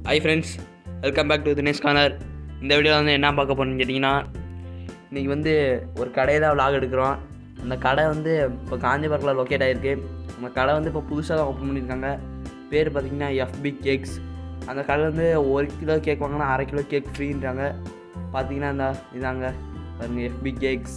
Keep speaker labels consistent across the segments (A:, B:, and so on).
A: high friends welcome back to Dinesh Corner இந்த வீடியோவில் வந்து என்ன பார்க்க போறோம்னு கேட்டிங்கன்னா இன்றைக்கி வந்து ஒரு கடையை தான் vlog எடுக்கிறோம் அந்த கடை வந்து இப்போ காஞ்சிபுரத்தில் லொக்கேட் ஆகிருக்கு அந்த கடை வந்து இப்போ புதுசாக தான் ஓப்பன் பண்ணியிருக்காங்க பேர் பார்த்தீங்கன்னா எஃபி கேக்ஸ் அந்த கடையில் வந்து ஒரு கிலோ கேக் வாங்கினா அரை கிலோ கேக் ஃப்ரீன்றாங்க பார்த்தீங்கன்னா இந்த இதாங்க பாருங்க எஃபி கேக்ஸ்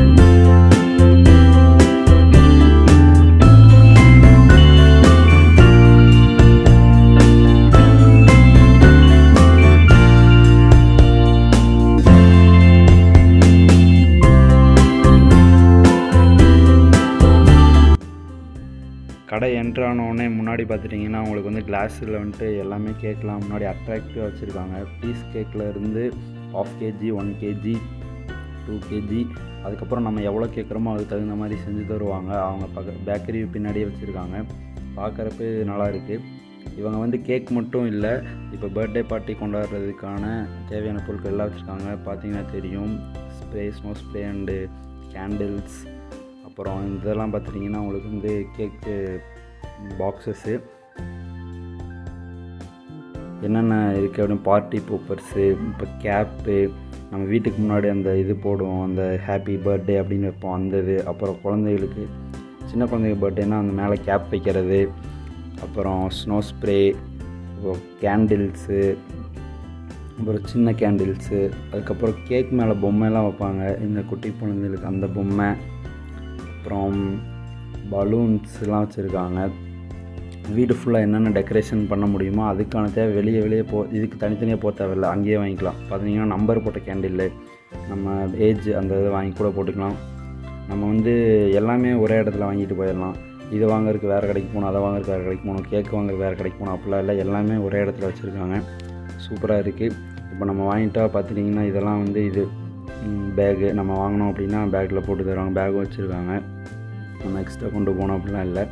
B: கடை என்ட்ரு ஆனவுடனே முன்னாடி பார்த்துட்டிங்கன்னா உங்களுக்கு வந்து கிளாஸில் வந்துட்டு எல்லாமே கேக்லாம் முன்னாடி அட்ராக்டிவாக வச்சுருக்காங்க பீஸ் கேக்கில் இருந்து half KG one KG two KG அதுக்கப்புறம் நம்ம எவ்வளோ கேட்குறோமோ அதுக்கு தகுந்த மாதிரி செஞ்சு தருவாங்க அவங்க பக்க பேக்கரி பின்னாடியே வச்சுருக்காங்க பார்க்குறப்ப நல்லா இருக்குது இவங்க வந்து கேக் மட்டும் இல்லை இப்போ பர்த்டே பார்ட்டி கொண்டாடுறதுக்கான தேவையான பொருட்கள் எல்லாம் வச்சுருக்காங்க பார்த்தீங்கன்னா தெரியும் spray snow spray and candles அப்புறம் இதெல்லாம் பார்த்துட்டிங்கன்னா உங்களுக்கு வந்து கேக்கு பாக்ஸஸ்ஸு என்னென்ன இருக்குது அப்படின்னு பார்ட்டி பூப்பர்ஸு இப்போ கேப்பு நம்ம வீட்டுக்கு முன்னாடி அந்த இது போடுவோம் அந்த ஹாப்பி பர்த்டே அப்படின்னு வைப்போம் அந்த இது அப்புறம் குழந்தைகளுக்கு சின்ன குழந்தைங்க பர்த்டேனா அந்த மேலே கேப் வைக்கிறது அப்புறம் ஸ்னோ ஸ்ப்ரே அப்புறம் கேண்டில்ஸு அப்புறம் சின்ன கேண்டில்ஸு அதுக்கப்புறம் கேக் மேலே பொம்மைலாம் வைப்பாங்க இந்த குட்டி குழந்தைகளுக்கு அந்த பொம்மை அப்புறம் பலூன்ஸ்லாம் வச்சுருக்காங்க வீடு ஃபுல்லாக என்னென்ன டெக்கரேஷன் பண்ண முடியுமோ அதுக்கான தேவை வெளியே வெளியே போ இதுக்கு தனித்தனியாக போக தேவையில்ல அங்கேயே வாங்கிக்கலாம் பார்த்தீங்கன்னா நம்பர் போட்ட கேண்டில் நம்ம ஏஜ் அந்த இதை வாங்கி கூட போட்டுக்கலாம் நம்ம வந்து எல்லாமே ஒரே இடத்துல வாங்கிட்டு போயிடலாம் இது வாங்குறதுக்கு வேறு கடைக்கு போகணும் அதை வாங்குறதுக்கு வேறு கடைக்கு போகணும் கேக் வாங்குறதுக்கு வேறு கடைக்கு போகணும் அப்படிலாம் இல்லை எல்லாமே ஒரே இடத்துல வச்சுருக்காங்க சூப்பராக இருக்குது இப்போ நம்ம வாங்கிட்டா பார்த்துட்டிங்கன்னா இதெல்லாம் வந்து இது பேகு நம்ம வாங்கினோம் அப்படின்னா பேக்கில் போட்டு தருவாங்க பேகும் வச்சுருக்காங்க நம்ம எக்ஸ்ட்ரா கொண்டு போனோம் அப்படிலாம் இல்லை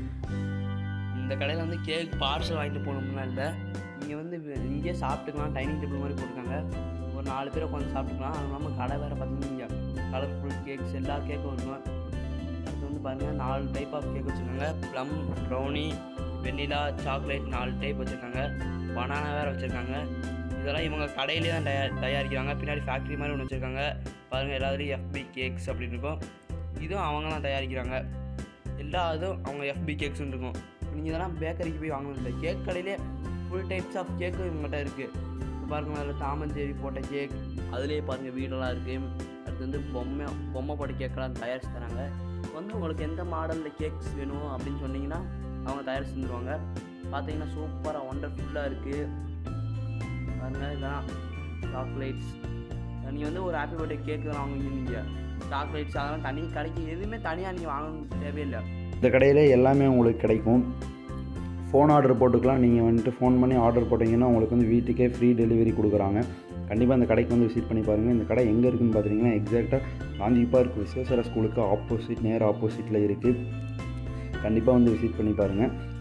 A: இந்த கடையில் வந்து கேக் பார்சல் வாங்கிட்டு போகணும்லாம் இல்லை நீங்கள் வந்து வே- இங்கேயே சாப்பிட்டுக்கலாம் டைனிங் டேபிள் மாதிரி போட்டிருக்காங்க ஒரு நாலு பேர் உட்காந்து சாப்பிட்டுக்கலாம் அது இல்லாமல் கடை வேறு பார்த்தீங்கன்னா இங்கே கலர்ஃபுல் கேக்ஸ் எல்லா கேக்கும் இருக்கும் அடுத்து வந்து பாருங்கள் நாலு டைப் ஆஃப் கேக் வச்சுருக்காங்க ப்ளம் ப்ரௌனி வெண்ணிலா சாக்லேட் நாலு டைப் வச்சுருக்காங்க பனானா வேறு வச்சுருக்காங்க இதெல்லாம் இவங்க கடையிலே தான் தயார் தயாரிக்கிறாங்க பின்னாடி ஃபேக்ட்ரி மாதிரி ஒன்று வச்சுருக்காங்க பாருங்கள் எல்லாத்துலேயும் எஃபி கேக்ஸ் அப்படின்னு இருக்கும் இதுவும் அவங்க தான் தயாரிக்கிறாங்க எல்லா இதுவும் அவங்க எஃபி கேக்ஸ்னு இருக்கும் நீங்கள் இதெல்லாம் பேக்கரிக்கு போய் வாங்கணும் இல்லை கேக் கடையிலே ஃபுல் டைப்ஸ் ஆஃப் கேக்கும் இவங்ககிட்ட இருக்குது இப்போ பாருங்க அதில் தாமஞ்சேரி போட்ட கேக் அதுலேயே பாருங்கள் வீடெல்லாம் இருக்குது அடுத்து வந்து பொம்மை பொம்மை போட்ட கேக்கெல்லாம் தயாரிச்சு தராங்க வந்து உங்களுக்கு எந்த மாடலில் கேக்ஸ் வேணும் அப்படின்னு சொன்னீங்கன்னா அவங்க தயாரிச்சு தந்துடுவாங்க பார்த்தீங்கன்னா சூப்பராக ஒண்டர்ஃபுல்லாக இருக்குது பாருங்க இதெல்லாம் சாக்லேட்ஸ் நீங்கள் வந்து ஒரு ஹாப்பி பர்த்டே கேக் தான் வாங்குவீங்க சாக்லேட்ஸ் அதெல்லாம் தனி கடைக்கு எதுவுமே தனியாக நீங்கள் வாங்கணும்னு தேவையில்லை
B: இந்த கடையில் எல்லாமே உங்களுக்கு கிடைக்கும் ஃபோன் ஆர்டர் போட்டுக்கலாம் நீங்கள் வந்துட்டு ஃபோன் பண்ணி ஆர்டர் போட்டிங்கன்னா உங்களுக்கு வந்து வீட்டுக்கே ஃப்ரீ டெலிவரி கொடுக்குறாங்க கண்டிப்பாக இந்த கடைக்கு வந்து விசிட் பண்ணி பாருங்கள் இந்த கடை எங்கே இருக்குதுன்னு பார்த்தீங்கன்னா எக்ஸாக்டாக காந்தி பார்க் விஸ்வேஸ்வர ஸ்கூலுக்கு ஆப்போசிட் நேர் ஆப்போசிட்டில் இருக்குது கண்டிப்பாக வந்து விசிட் பண்ணி பாருங்கள்